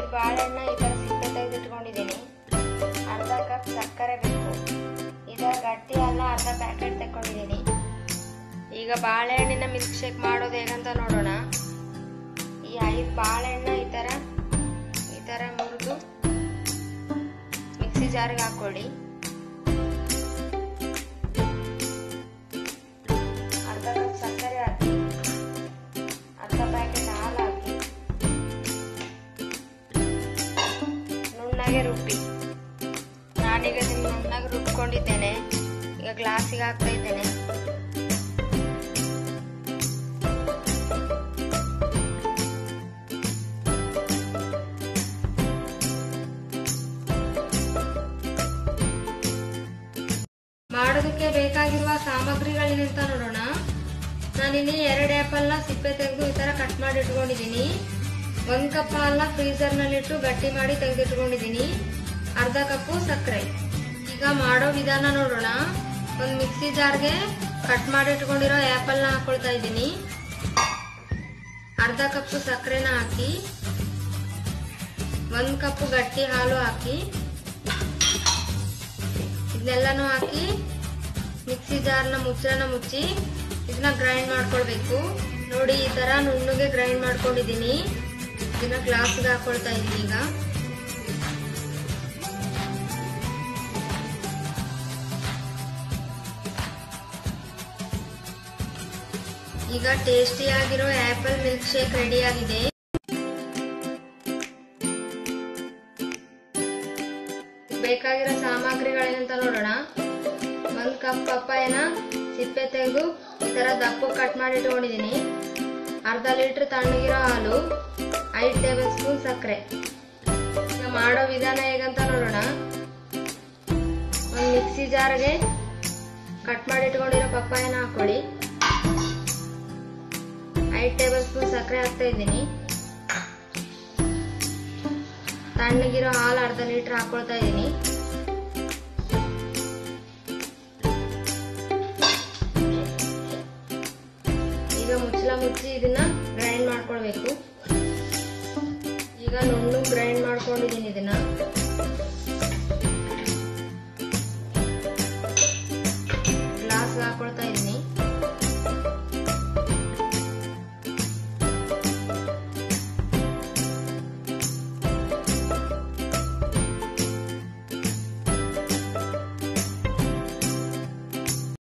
ಐದು ಬಾಳೆಹಣ್ಣ ಈ ಥರ ಸಿಪ್ಪೆ ತೆಗೆದಿಟ್ಕೊಂಡಿದ್ದೀನಿ ಅರ್ಧ ಕಪ್ ಸಕ್ಕರೆ ಬೇಕು ಇದರ ಗಟ್ಟಿ ಅಲ್ಲ ಅರ್ಧ ಪ್ಯಾಕೆಟ್ ತಗೊಂಡಿದ್ದೀನಿ ಈಗ ಬಾಳೆಹಣ್ಣಿನ ಮಿಲ್ಕ್ ಶೇಕ್ ಮಾಡೋದು ಹೇಗಂತ ನೋಡೋಣ ಈ ಐದು ಬಾಳೆಹಣ್ಣ ಈ ಥರ ಈ ಥರ ಮುರಿದು ಮಿಕ್ಸಿ ಜಾರ್ಗೆ ಹಾಕೊಳ್ಳಿ ಅರ್ಧ ಕಪ್ ಸಕ್ಕರೆ ಹಾಕಿ ಅರ್ಧ ಪ್ಯಾಕೆಟ್ ಹಾಲು ಹಾಕಿ ನುಣ್ಣಗೆ ರುಬ್ಬಿ ನಾನೀಗ ಇದನ್ನ ನುಣ್ಣಗೆ ರುಬ್ಕೊಂಡಿದ್ದೇನೆ ಈಗ ಗ್ಲಾಸಿಗೆ ಹಾಕ್ತಾ ಇದ್ದೇನೆ ಮಾಡೋದಕ್ಕೆ ಬೇಕಾಗಿರುವ ಸಾಮಗ್ರಿಗಳೇನಂತ ನೋಡೋಣ ನಾನಿಲ್ಲಿ ಎರಡು ಆ್ಯಪಲ್ನ ಸಿಪ್ಪೆ ತೆಗೆದು ಈ ಥರ ಕಟ್ ಮಾಡಿ ಇಟ್ಕೊಂಡಿದ್ದೀನಿ ಒಂದು ಕಪ್ ಹಾಲನ್ನ ಫ್ರೀಸರ್ನಲ್ಲಿಟ್ಟು ಗಟ್ಟಿ ಮಾಡಿ ತೆಗೆದಿಟ್ಕೊಂಡಿದ್ದೀನಿ ಅರ್ಧ ಕಪ್ಪು ಸಕ್ಕರೆ ಈಗ ಮಾಡೋ ವಿಧಾನ ನೋಡೋಣ ಒಂದು ಮಿಕ್ಸಿ ಜಾರ್ಗೆ ಕಟ್ ಮಾಡಿ ಇಟ್ಕೊಂಡಿರೋ ಆ್ಯಪಲ್ನ ಹಾಕೊಳ್ತಾ ಇದ್ದೀನಿ ಅರ್ಧ ಕಪ್ಪು ಸಕ್ಕರೆನ ಹಾಕಿ ಒಂದು ಕಪ್ಪು ಗಟ್ಟಿ ಹಾಲು ಹಾಕಿ ಇದನ್ನೆಲ್ಲನೂ ಹಾಕಿ ಮಿಕ್ಸಿ ಜಾರ್ನ ಮುಚ್ಚಳನ ಮುಚ್ಚಿ ಇದನ್ನ ಗ್ರೈಂಡ್ ಮಾಡ್ಕೊಳ್ಬೇಕು ನೋಡಿ ಈ ತರ ನುಣ್ಣಗೆ ಗ್ರೈಂಡ್ ಮಾಡ್ಕೊಂಡಿದ್ದೀನಿ ಇದನ್ನ ಗ್ಲಾಸ್ಗೆ ಹಾಕೊಳ್ತಾ ಇದ್ದೀನಿ ಈಗ ಈಗ ಟೇಸ್ಟಿಯಾಗಿರೋ ಆಪಲ್ ಮಿಲ್ಕ್ ಶೇಕ್ ರೆಡಿ ಆಗಿದೆ ಬೇಕಾಗಿರೋ ಸಾಮಗ್ರಿಗಳೇನಂತ ನೋಡೋಣ ಒಂದು ಕಪ್ ಪಪ್ಪಾಯನ ಸಿಪ್ಪೆ ತೆಗೆದು ಈ ಥರ ದಪ್ಪ ಕಟ್ ಮಾಡಿ ಇಟ್ಕೊಂಡಿದ್ದೀನಿ ಅರ್ಧ ಲೀಟ್ರ್ ತಣ್ಣಗಿರೋ ಹಾಲು ಐದು ಟೇಬಲ್ ಸ್ಪೂನ್ ಸಕ್ಕರೆ ಈಗ ಮಾಡೋ ವಿಧಾನ ಹೇಗಂತ ನೋಡೋಣ ಒಂದು ಮಿಕ್ಸಿ ಜಾರ್ಗೆ ಕಟ್ ಮಾಡಿ ಇಟ್ಕೊಂಡಿರೋ ಪಪ್ಪಾಯನ ಹಾಕೊಳ್ಳಿ ಐದು ಟೇಬಲ್ ಸ್ಪೂನ್ ಸಕ್ಕರೆ ಹಾಕ್ತಾ ಇದ್ದೀನಿ ತಣ್ಣಗಿರೋ ಹಾಲು ಅರ್ಧ ಲೀಟರ್ ಹಾಕೊಳ್ತಾ ಇದ್ದೀನಿ ಈಗ ಮುಚ್ಚಳ ಮುಚ್ಚಿ ಇದನ್ನ ಗ್ರೈಂಡ್ ಮಾಡ್ಕೊಳ್ಬೇಕು ಈಗ ನುಣ್ಣು ಗ್ರೈಂಡ್ ಮಾಡ್ಕೊಂಡಿದ್ದೀನಿ ಇದನ್ನ ಗ್ಲಾಸ್ ಹಾಕೊಳ್ತಾ